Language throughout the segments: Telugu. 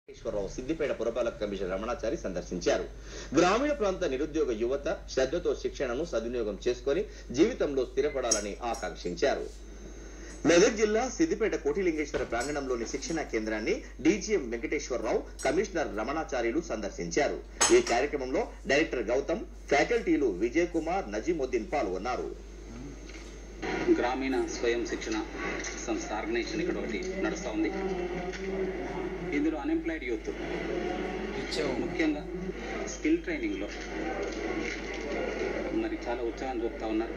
ఈశ్వరరావు సిద్దిపేట పురపాలక కమిషనర్ రమణాచారి సందర్శించారు గ్రామీణ ప్రాంత నిరుద్యోగ యువత శ్రద్ధతో శిక్షణను సద్వినియోగం చేసుకొని జీవితంలో స్థిరపడాలని ఆకాంక్షించారు మెదక్ జిల్లా సిద్దిపేట కోటిలింగేశ్వర ప్రాంగణంలోని శిక్షణా కేంద్రాన్ని డీజీఎం వెంకటేశ్వరరావు కమిషనర్ రమణాచార్యులు సందర్శించారు ఈ కార్యక్రమంలో డైరెక్టర్ గౌతమ్ ఫ్యాకల్టీలు విజయ్ కుమార్ నజీముద్దీన్ పాల్గొన్నారు గ్రామీణ స్వయం శిక్షణ సంస్థ ఆర్గనైజేషన్ ఇక్కడ ఒకటి నడుస్తూ ఉంది ఇందులో అన్ఎంప్లాయిడ్ యూత్ ముఖ్యంగా స్కిల్ ట్రైనింగ్లో మరి చాలా ఉత్సాహం చూపుతా ఉన్నారు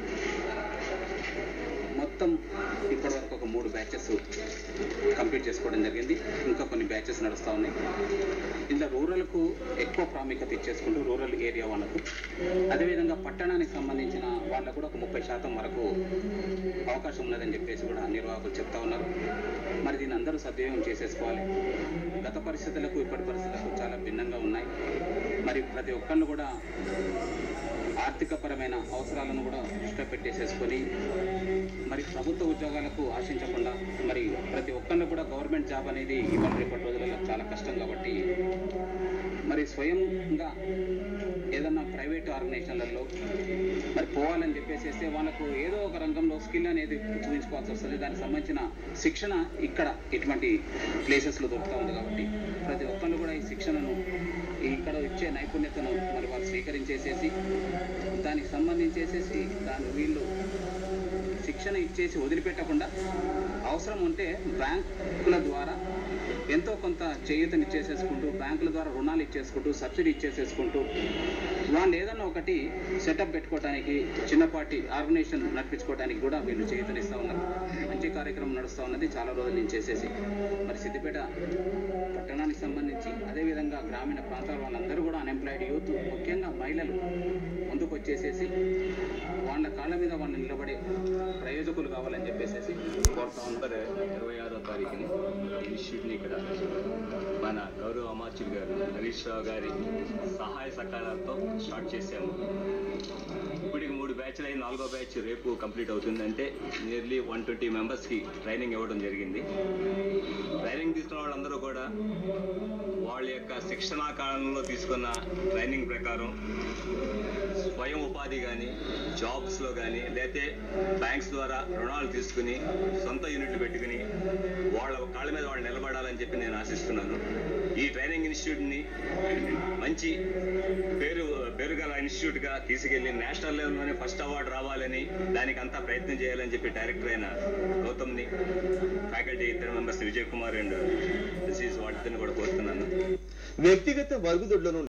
మొత్తం ఇప్పటివరకు ఒక మూడు బ్యాచెస్ కంప్లీట్ చేసుకోవడం జరిగింది ఇంకా కొన్ని బ్యాచెస్ నడుస్తూ ఉన్నాయి ఇందులో రూరల్కు ఎక్కువ ప్రాముఖ్యత ఇచ్చేసుకుంటూ రూరల్ ఏరియా వాళ్ళకు అదేవిధంగా పట్టణానికి సంబంధించిన వాళ్ళకు కూడా ఒక ముప్పై శాతం వరకు అవకాశం ఉన్నదని చెప్పేసి కూడా నిర్వాహకులు చెప్తా ఉన్నారు మరి దీన్ని అందరూ సద్వినియోగం చేసేసుకోవాలి గత పరిస్థితులకు ఇప్పటి పరిస్థితులకు చాలా భిన్నంగా ఉన్నాయి మరి ప్రతి ఒక్కళ్ళు కూడా ఆర్థికపరమైన అవసరాలను కూడా దృష్టిలో పెట్టేసేసుకొని మరి ప్రభుత్వ ఉద్యోగాలకు ఆశించకుండా మరి ప్రతి ఒక్కళ్ళు కూడా గవర్నమెంట్ జాబ్ అనేది ఇవాళ రేపటి రోజులలో చాలా కష్టం కాబట్టి మరి స్వయంగా ఏదన్నా ప్రైవేట్ ఆర్గనైజేషన్లలో మరి పోవాలని చెప్పేసేస్తే వాళ్ళకు ఏదో ఒక రంగంలో స్కిల్ అనేది చూపించుకోవాల్సి వస్తుంది దానికి సంబంధించిన శిక్షణ ఇక్కడ ఇటువంటి ప్లేసెస్లో దొరుకుతూ ఉంది కాబట్టి ప్రతి ఒక్కళ్ళు కూడా ఈ శిక్షణను ఇక్కడ ఇచ్చే నైపుణ్యతను మరి వాళ్ళు స్వీకరించేసేసి దానికి సంబంధించేసేసి దాని వీళ్ళు శిక్షణ ఇచ్చేసి వదిలిపెట్టకుండా అవసరం ఉంటే బ్యాంకుల ద్వారా ఎంతో కొంత చేయూతని ఇచ్చేసేసుకుంటూ బ్యాంకుల ద్వారా రుణాలు ఇచ్చేసుకుంటూ సబ్సిడీ ఇచ్చేసేసుకుంటూ వాళ్ళు ఏదన్నా ఒకటి సెటప్ పెట్టుకోవడానికి చిన్నపాటి ఆర్గనైజేషన్ నడిపించుకోవడానికి కూడా వీళ్ళు చేయూతనిస్తూ ఉన్నారు మంచి కార్యక్రమం నడుస్తూ ఉన్నది చాలా రోజుల నుంచి చేసేసి మరి సిద్దిపేట పట్టణానికి సంబంధించి అదేవిధంగా గ్రామీణ ప్రాంతాల వాళ్ళందరూ కూడా అన్ఎంప్లాయిడ్ యూత్ ముఖ్యంగా మహిళలు ముందుకు వచ్చేసేసి వాళ్ళ కాళ్ళ మీద వాళ్ళు నిలబడే ప్రయోజకులు కావాలని చెప్పేసి కోరుతా ఉన్నారు నవంబర్ ఇరవై ఆరో తారీఖుని ఇన్స్టిట్యూట్ని ఇక్కడ మన గౌరవ అమాత్యులు గారు హరీష్ రావు గారి సహాయ సహకారాలతో స్టార్ట్ చేశాము ఇప్పటికి మూడు బ్యాచ్లు అయి నాలుగో బ్యాచ్ రేపు కంప్లీట్ అవుతుందంటే నియర్లీ వన్ ట్వంటీ మెంబర్స్కి ట్రైనింగ్ ఇవ్వడం జరిగింది ట్రైనింగ్ తీసుకున్న వాళ్ళందరూ కూడా వాళ్ళ యొక్క శిక్షణా కాలంలో తీసుకున్న ట్రైనింగ్ ప్రకారం స్వయం ఉపాధి కానీ జాబ్స్లో కానీ లేకపోతే బ్యాంక్స్ ద్వారా రుణాలు తీసుకుని సొంత యూనిట్లు పెట్టుకుని వాళ్ళ కాళ్ళ మీద వాళ్ళు నిలబడాలని చెప్పి నేను ఆశిస్తున్నాను ఈ ట్రైనింగ్ ఇన్స్టిట్యూట్ని మంచి పేరు పేరు గల ఇన్స్టిట్యూట్గా తీసుకెళ్లి నేషనల్ లెవెల్లోనే ఫస్ట్ అవార్డు రావాలని దానికి అంతా ప్రయత్నం చేయాలని చెప్పి డైరెక్టర్ అయిన గౌతమ్ని ఫ్యాకల్టీ ఇద్దరు members Vijay Kumar and this is వాటిని కూడా కోరుతున్నాను వ్యక్తిగత మరుగుదొడ్లను